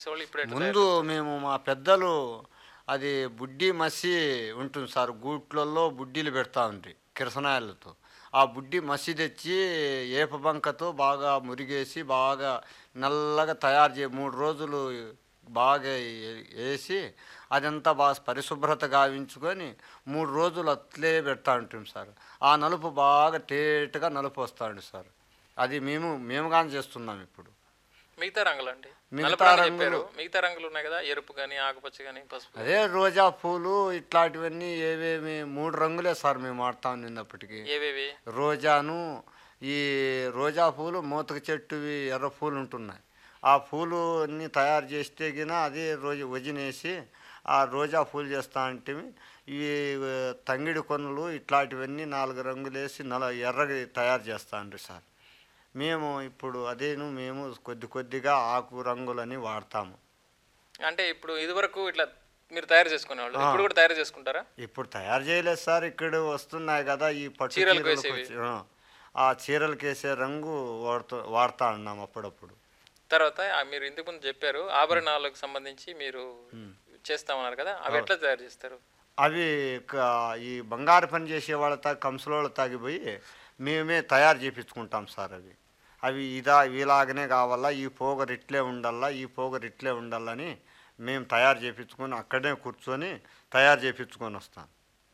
వాళ్ళు ఇప్పుడు ఎట్లా ముందు మేము మా పెద్దలు అది బుడ్డి మసి ఉంటుంది సార్ గూట్లలో బుడ్డీలు పెడతా ఉంది కిరసనాయలతో ఆ బుడ్డి మసి తెచ్చి ఏప బంకతో బాగా మురిగేసి బాగా నల్లగా తయారు చే మూడు రోజులు బాగా ఏ- వేసి అదంతా బాగా పరిశుభ్రత గావించుకొని మూడు రోజులు అట్లే పెడతా ఉంటాం సార్ ఆ నలుపు బాగా తేటగా నలుపు వస్తాడు సార్ అది మేము మేము కానీ చేస్తున్నాం ఇప్పుడు మిగతా రంగులు అండి మిగతా నలుపు రంగు రంగులు- చెప్పారు మిగతా రంగులు ఉన్నాయి కదా ఎరుపు కానీ ఆకుపచ్చ కానీ పసుపు గాని. అదే రోజా పూలు ఇట్లాంటివన్నీ ఏవేమి మూడు రంగులే సార్ మేము వాడతాం నిన్నప్పటికీ ఏవేవి రోజాను ఈ రోజా పూలు మూతక చెట్టువి ఎర్ర పూలు ఉంటున్నాయి ఆ పూలు అన్ని తయారు చేస్తే గిన అది రోజు వజినేసి ఆ రోజా పూలు చేస్తా అంటే ఇవి ఆ, తంగిడి కొనలు ఇట్లాంటివన్నీ నాలుగు రంగులు వేసి నల ఎర్రగా తయారు చేస్తాండ్రి సార్ మేము ఇప్పుడు అదేను మేము కొద్ది కొద్దిగా ఆకు రంగులని వాడతాము అంటే ఇప్పుడు ఇదివరకు ఇట్లా మీరు తయారు చేసుకునేవాళ్ళు ఇప్పుడు కూడా తయారు చేసుకుంటారా ఇప్పుడు తయారు చేయలేదు సార్ ఇక్కడ వస్తున్నాయి కదా ఈ పట్టు చీరలకు చీరలకు వేసేవి. వచ్చి- ఆ, ఆ చీరలకు వేసే రంగు వాడుతూ వాడుతా ఉన్నాం అప్పుడప్పుడు తర్వాత ఆ మీరు ఇంతకు ముందు చెప్పారు ఆభరణాలకు సంబంధించి మీరు చేస్తామన్నారు కదా అవి ఎట్లా తయారు చేస్తారు అవి క- ఈ బంగారు పని చేసే వాళ్ళ తా కంసుల తాగిపోయి మేమే తయారు చేపించుకుంటాం సార్ అవి అవి ఇదా ఇలాగనే కావాలా ఈ పోగరు ఇట్లే ఉండాలా ఈ పోగరు ఇట్లే ఉండాలని మేము తయారు చేపించుకొని అక్కడే కూర్చొని తయారు చేపించుకొని వస్తాం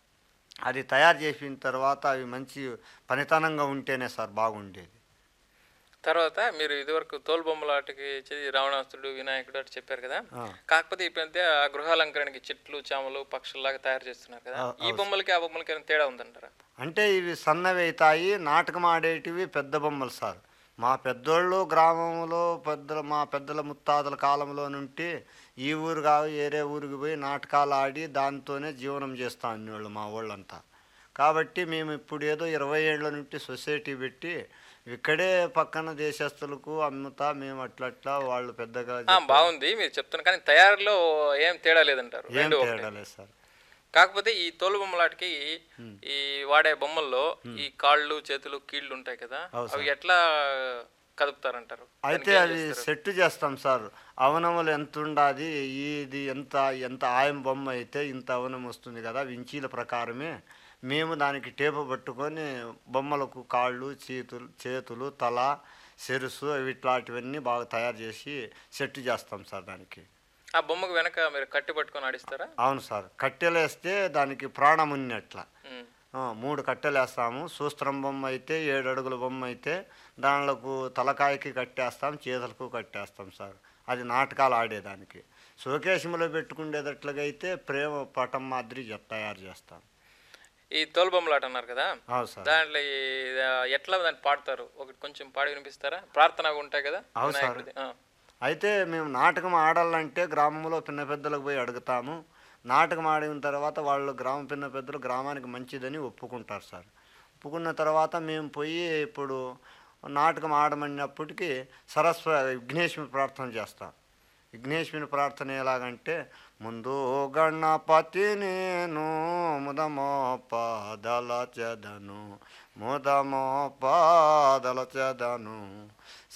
అది తయారు చేసిన తర్వాత అవి మంచి పనితనంగా ఉంటేనే సార్ బాగుండేది తర్వాత మీరు ఇదివరకు తోలు బొమ్మలాటకి చేసి రావణాసుడు వినాయకుడు అటు చెప్పారు కదా ఆ. కాకపోతే ఈ మధ్య ఆ గృహాలంకరణకి చెట్లు చామలు పక్షుల్లాగా తయారు చేస్తున్నారు కదా ఈ బొమ్మలకి ఆ బొమ్మలకి ఏమైనా తేడా ఉందంటారా అంటే ఇవి సన్నవి అవుతాయి నాటకం ఆడేటివి పెద్ద బొమ్మలు సార్ మా పెద్దోళ్ళు గ్రామంలో పెద్దల మా పెద్దల ముత్తాతల కాలంలో నుండి ఈ ఊరు కాదు వేరే ఊరికి పోయి నాటకాలు ఆడి దాంతోనే జీవనం చేస్తా అన్నోళ్ళు మా వాళ్ళంతా కాబట్టి మేము ఇప్పుడు ఏదో ఇరవై ఏళ్ళ నుండి సొసైటీ పెట్టి ఇక్కడే పక్కన దేశస్తులకు అమ్ముతా మేము అట్లట్లా వాళ్ళు పెద్దగా ఆ, బాగుంది మీరు చెప్తున్నారు కానీ తయారీలో ఏం తేడా లేదంటారు ఏం రెండు ఒకటే. తేడా లేదు సార్ కాకపోతే ఈ తోలు బొమ్మలాటికి ఈ వాడే బొమ్మల్లో ఈ కాళ్ళు చేతులు కీళ్ళు ఉంటాయి కదా అవును అవి ఎట్లా కదుపుతారంటారు అయితే అవి సెట్ చేస్తాం సార్ అవనములు ఎంత ఉండాది ఇది ఎంత ఎంత ఆయం బొమ్మ అయితే ఇంత అవనం వస్తుంది కదా వించీల ప్రకారమే మేము దానికి టేపు పట్టుకొని బొమ్మలకు కాళ్ళు చేతులు చేతులు తల సెరుసు అవి ఇట్లాంటివన్నీ బాగా తయారు చేసి సెట్ చేస్తాం సార్ దానికి ఆ బొమ్మకు వెనక మీరు కట్టి పట్టుకొని ఆడిస్తారా అవును సార్ కట్టెలేస్తే దానికి ప్రాణం ఉన్నట్ల ఉమ్. ఆ, మూడు కట్టెలు వేస్తాము సూస్త్రం బొమ్మ అయితే ఏడు అడుగుల బొమ్మ అయితే దానిలకు తలకాయకి కట్టేస్తాం చేతులకు కట్టేస్తాం సార్ అది నాటకాలు ఆడేదానికి శోకేశంలో పెట్టుకునేటట్లుగా అయితే ప్రేమ పటం మాదిరి జ- తయారు చేస్తాం ఈ తోలు బొమ్మలాట అన్నారు కదా అవును సార్ దాంట్లో ఈ- ఆ, ఎట్లా దాన్ని పాడతారు ఒకటి కొంచెం పాడి వినిపిస్తారా ప్రార్థనగా ఉంటాయి కదా అవును సార్. వినాయకుడిది. ఆ. అయితే మేము నాటకం ఆడాలంటే గ్రామంలో పిన్న పెద్దలకు పోయి అడుగుతాము నాటకం ఆడిన తర్వాత వాళ్ళు గ్రామ పిన్న పెద్దలు గ్రామానికి మంచిదని ఒప్పుకుంటారు సార్ ఒప్పుకున్న తర్వాత మేము పోయి ఇప్పుడు నాటకం ఆడమన్నప్పటికీ సరస్వ విఘ్నేశ్వరి ప్రార్థన చేస్తాం విఘ్నేశ్వరి ప్రార్థన ఎలాగంటే ముందు గణపతి నేను ముదమో పాదల చెదను ముదమో పాదల చెదను